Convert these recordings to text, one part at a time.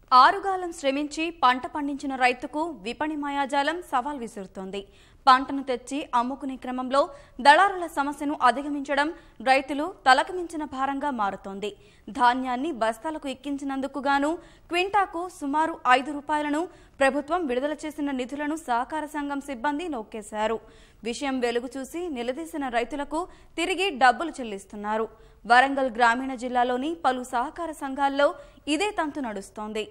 ఆరుగాలం శ్రమించి పంట పండించిన రైతుకు విపణి మాయాజాలం సవాల్ విసురుతోంది పంటను తెచ్చి అమ్ముకునే క్రమంలో దళారుల సమస్యను అధిగమించడం రైతులు తలకు మించిన భారంగా మారుతోంది ధాన్యాన్ని బస్తాలకు ఎక్కించినందుకు గాను క్వింటాకు సుమారు ఐదు రూపాయలను ప్రభుత్వం విడుదల చేసిన నిధులను సహకార సంఘం సిబ్బంది నొక్కేశారు విషయం వెలుగు చూసి నిలదీసిన రైతులకు తిరిగి డబ్బులు చెల్లిస్తున్నారు వరంగల్ గ్రామీణ జిల్లాలోని పలు సహకార సంఘాల్లో ఇదే తంతు నడుస్తోంది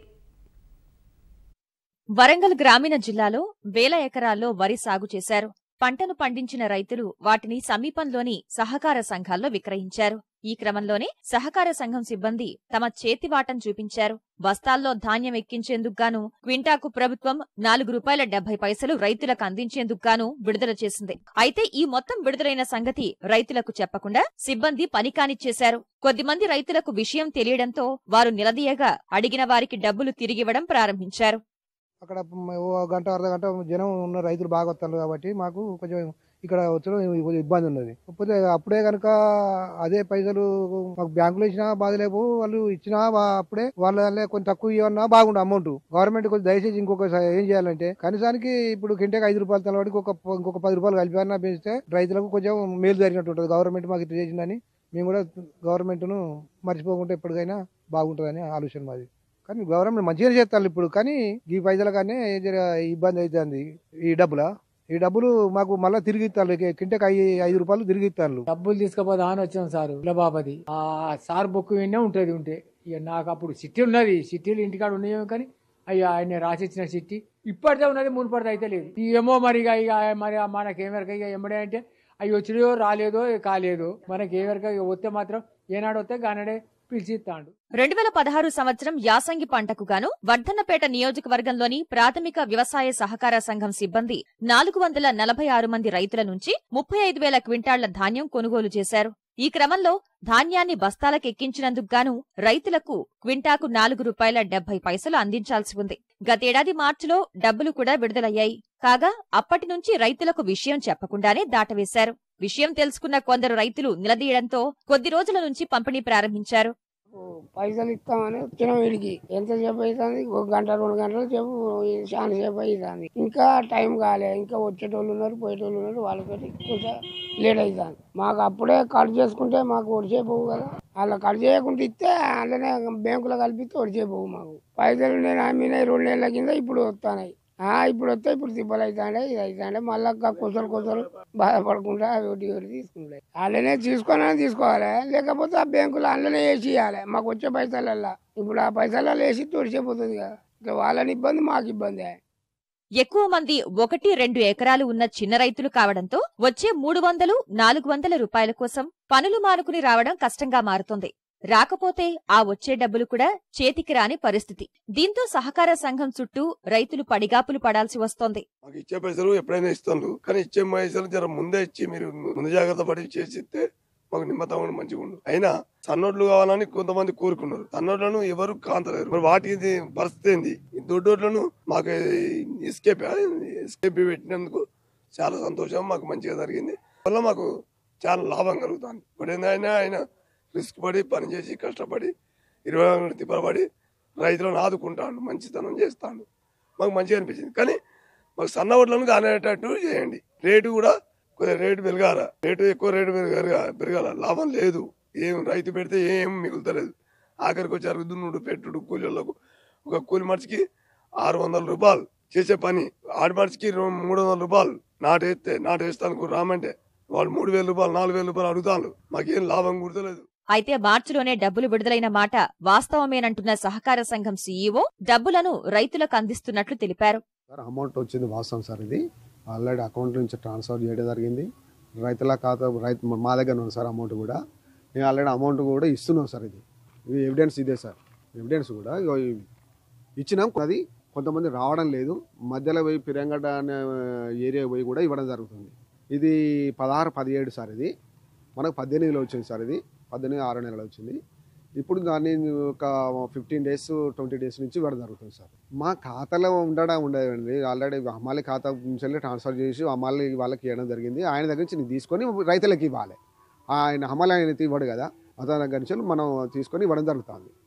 వరంగల్ గ్రామీణ జిల్లాలో వేల ఎకరాల్లో వరి సాగు చేశారు పంటను పండించిన రైతులు వాటిని సమీపంలోని సహకార సంఘాల్లో విక్రయించారు ఈ క్రమంలోనే సహకార సంఘం సిబ్బంది తమ చేతివాటం చూపించారు బస్తాల్లో ధాన్యం ఎక్కించేందుకు గాను క్వింటాకు ప్రభుత్వం నాలుగు రూపాయల డెబ్బై పైసలు రైతులకు అందించేందుకు గాను విడుదల చేసింది అయితే ఈ మొత్తం విడుదలైన సంగతి రైతులకు చెప్పకుండా సిబ్బంది పని కానిచ్చేశారు కొద్దిమంది రైతులకు విషయం తెలియడంతో వారు నిలదీయగా అడిగిన వారికి డబ్బులు తిరిగివ్వడం ప్రారంభించారు అక్కడ మ- ఓ గంట అర్ధ గంట జనం ఉన్న రైతులు బాగా వస్తారు కాబట్టి మాకు కొంచెం ఇక్కడ వచ్చడం కొంచెం ఇబ్బంది ఉన్నది కాకపోతే అప్పుడే కనుక అదే పైసలు మాకు బ్యాంకులో ఇచ్చినా బాధ లేవు వాళ్ళు ఇచ్చినా వా- అప్పుడే వాళ్ళ కొంచెం తక్కువ ఇవ్వన్నా బాగుండు అమౌంట్ గవర్నమెంట్ కొంచెం దయచేసి ఇంకొక స- ఏం చేయాలంటే కనీసానికి ఇప్పుడు కింటకి ఐదు రూపాయలు తలవాడికి ఒక ఇంకొక పది రూపాయలు కలిపి పెంచితే రైతులకు కొంచెం మేలు జరిగినట్టు ఉంటుంది గవర్నమెంట్ మాకు ఇట్లా చేసిందని మేము కూడా గవర్నమెంట్ను మర్చిపోకుండా ఎప్పటికైనా బాగుంటుందని ఆలోచన మాది కానీ గవర్నమెంట్ మంచిగా చేస్తారు ఇప్పుడు కానీ ఈ పైసలు కానీ జర ఇబ్బంది అవుతుంది ఈ డబ్బుల ఈ డబ్బులు మాకు మళ్ళీ తిరిగి ఇస్తారు కింటకి ఐ ఐదు రూపాయలు తిరిగి ఇస్తారు డబ్బులు తీసుకుపోదా అని వచ్చాం సార్ బాబాది ఆ సార్ బుక్ విన్నే ఉంటుంది ఉంటే ఇక నాకు అప్పుడు సిట్టి ఉన్నది సిట్టీలు ఇంటికాడ ఉన్నాయేమో కానీ అయ్యా ఆయన రాసిచ్చిన సిట్టి ఇప్పటిదే ఉన్నది మునుపడితే అయితే లేదు ఈ ఏమో మరి ఇక ఇక మరి మనకేమెరక ఇక ఎమ్మడే అంటే అవి వచ్చినాయో రాలేదో కాలేదో మనకి ఏమెరక ఇక వస్తే మాత్రం ఏనాడు వస్తే గానడే పిలిచి ఇస్తాడు రెండు వేల పదహారు సంవత్సరం యాసంగి పంటకు గాను వర్ధన్నపేట నియోజకవర్గంలోని ప్రాథమిక వ్యవసాయ సహకార సంఘం సిబ్బంది నాలుగు వందల నలభై ఆరు మంది రైతుల నుంచి ముప్పై ఐదు వేల క్వింటాళ్ల ధాన్యం కొనుగోలు చేశారు ఈ క్రమంలో ధాన్యాన్ని బస్తాలకెక్కించినందుకు గాను రైతులకు క్వింటాకు నాలుగు రూపాయల డెబ్బై పైసలు అందించాల్సి ఉంది గతేడాది మార్చిలో డబ్బులు కూడా విడుదలయ్యాయి కాగా అప్పటి నుంచి రైతులకు విషయం చెప్పకుండానే దాటవేశారు విషయం తెలుసుకున్న కొందరు రైతులు నిలదీయడంతో కొద్ది రోజుల నుంచి పంపిణీ ప్రారంభించారు పైసలు ఇస్తామని వచ్చిన వీడికి ఎంతసేపు అవుతుంది ఒక గంట రెండు గంటల సేపు చాలా సేపు అవుతుంది ఇంకా టైం కాలే ఇంకా వచ్చేటోళ్ళు ఉన్నారు పోయేటోళ్ళు ఉన్నారు వాళ్ళతోటి కొంచెం లేట్ అవుతుంది మాకు అప్పుడే కట్ చేసుకుంటే మాకు ఒడిచేపోవు కదా అలా కట్ చేయకుండా ఇస్తే అలానే బ్యాంకులో కలిపిస్తే ఒడిచేపోవు మాకు పైసలు నేను అమ్మినాయి రెండు నెలల కింద ఇప్పుడు వస్తున్నాయి ఆ ఇప్పుడు వస్తే ఇప్పుడు తిప్పలు అవుతాండే ఇది అవుతాండే మళ్ళా కొసలు కొసలు బాధపడకుండా అవి ఒకటి ఒకటి తీసుకుంటాయి అలానే తీసుకొని తీసుకోవాలి లేకపోతే ఆ బ్యాంకులో అందులోనే వేసి ఇవ్వాలి మాకు వచ్చే పైసలల్లా ఇప్పుడు ఆ పైసలలో వేసి తొడిచిపోతుంది కదా ఇట్లా వాళ్ళని ఇబ్బంది మాకు ఇబ్బంది ఎక్కువ మంది ఒకటి రెండు ఎకరాలు ఉన్న చిన్న రైతులు కావడంతో వచ్చే మూడు వందలు నాలుగు వందల రూపాయల కోసం పనులు మానుకుని రావడం కష్టంగా మారుతుంది రాకపోతే ఆ వచ్చే డబ్బులు కూడా చేతికి రాని పరిస్థితి దీంతో సహకార సంఘం చుట్టూ రైతులు పడిగాపులు పడాల్సి వస్తోంది మాకు ఇచ్చే పైసలు ఎప్పుడైనా ఇస్తాను కానీ ఇచ్చే పైసలు జర ముందే ఇచ్చి మీరు ముందు జాగ్రత్త పడి చేసి ఇస్తే మాకు నిమ్మతంగా మంచిగా ఉండు అయినా సన్నోట్లు కావాలని కొంతమంది కోరుకున్నారు సన్నోట్లను ఎవరు కాంతలేరు మరి వాటి ఇది పరిస్థితి ఏంది ఈ దొడ్డోట్లను మాకు ఎస్కేప్ ఎస్కేప్ పెట్టినందుకు చాలా సంతోషం మాకు మంచిగా జరిగింది వల్ల మాకు చాలా లాభం కలుగుతుంది ఇప్పుడు ఏంటైనా ఆయన రిస్క్ పడి పని చేసి కష్టపడి ఇరవై నాలుగు గంటలు తిప్పబడి రైతులను ఆదుకుంటాడు మంచితనం చేస్తాడు మాకు మంచిగా అనిపించింది కానీ మాకు సన్న వడ్లను కానేటట్టు చేయండి రేటు కూడా కొద్దిగా రేటు పెరగాల రేటు ఎక్కువ రేటు పెరగా పెరగాల లాభం లేదు ఏం రైతు పెడితే ఏం మిగులుతలేదు ఆఖరికి వచ్చారు దున్నుడు పెట్టుడు కూలీలకు ఒక కూలి మనిషికి ఆరు వందల రూపాయలు చేసే పని ఆడి మనిషికి రెండు- మూడు వందల రూపాయలు నాటేస్తే నాటేస్తాను రామంటే వాళ్ళు మూడు వేల రూపాయలు నాలుగు వేల రూపాయలు అడుగుతాను మాకేం లాభం కుడతలేదు అయితే మార్చిలోనే డబ్బులు విడుదలైన మాట వాస్తవమేనంటున్న సహకార సంఘం సీఈఓ డబ్బులను రైతులకు అందిస్తున్నట్లు తెలిపారు సార్ అమౌంట్ వచ్చింది వాస్తవం సార్ ఇది ఆల్రెడీ అకౌంట్ నుంచి ట్రాన్స్ఫర్ చేయడం జరిగింది రైతుల ఖాతా రైతు మా దగ్గర ఉంది సార్ అమౌంట్ కూడా నేను ఆల్రెడీ అమౌంట్ కూడా ఇస్తున్నాం సార్ ఇది ఇది ఎవిడెన్స్ ఇదే సార్ ఎవిడెన్స్ కూడా ఇగో ఇ- ఇచ్చినాం అది కొంతమంది రావడం లేదు మధ్యలో పోయి పిరంగడ్డ అనే ఏరియా పోయి కూడా ఇవ్వడం జరుగుతుంది ఇది పదహారు పదిహేడు సార్ ఇది మనకు పద్దెనిమిదిలో వచ్చింది సార్ ఇది పద్దెనిమిది ఆరు నెలలు వచ్చింది ఇప్పుడు దాన్ని ఒక ఫిఫ్టీన్ డేస్ ట్వంటీ డేస్ నుంచి ఇవ్వడం జరుగుతుంది సార్ మా ఖాతాలో ఉండడం ఉండదండి ఆల్రెడీ అమ్మాలి ఖాతా నుంచి వెళ్ళి ట్రాన్స్ఫర్ చేసి అమ్మాలి వాళ్ళకి ఇవ్వడం జరిగింది ఆయన దగ్గర నుంచి నేను తీసుకొని రైతులకు ఇవ్వాలి ఆయన అమ్మాలి ఆయన ఇవ్వడు కదా అతని దగ్గర నుంచి మనం తీసుకొని ఇవ్వడం జరుగుతుంది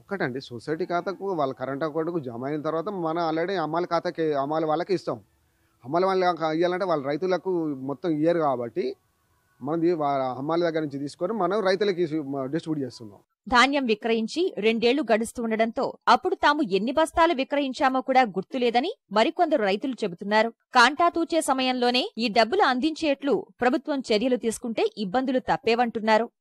ఒక్కటండి సొసైటీ ఖాతాకు వాళ్ళ కరెంట్ అకౌంట్కు జమ అయిన తర్వాత మనం ఆల్రెడీ అమ్మాలి ఖాతాకి అమ్మాలి వాళ్ళకి ఇస్తాం అమ్మాలి వాళ్ళకి ఇవ్వాలంటే వాళ్ళ రైతులకు మొత్తం ఇయ్యరు కాబట్టి మనం అమ్మాలి దగ్గర నుంచి తీసుకొని మనం రైతులకి డిస్ట్రిబ్యూట్ చేస్తున్నాం ధాన్యం విక్రయించి రెండేళ్లు గడుస్తుండటంతో అప్పుడు తాము ఎన్ని బస్తాలు విక్రయించామో కూడా గుర్తులేదని మరికొందరు రైతులు చెబుతున్నారు కాంటా తూచే సమయంలోనే ఈ డబ్బులు అందించేట్లు ప్రభుత్వం చర్యలు తీసుకుంటే ఇబ్బందులు తప్పేవంటున్నారు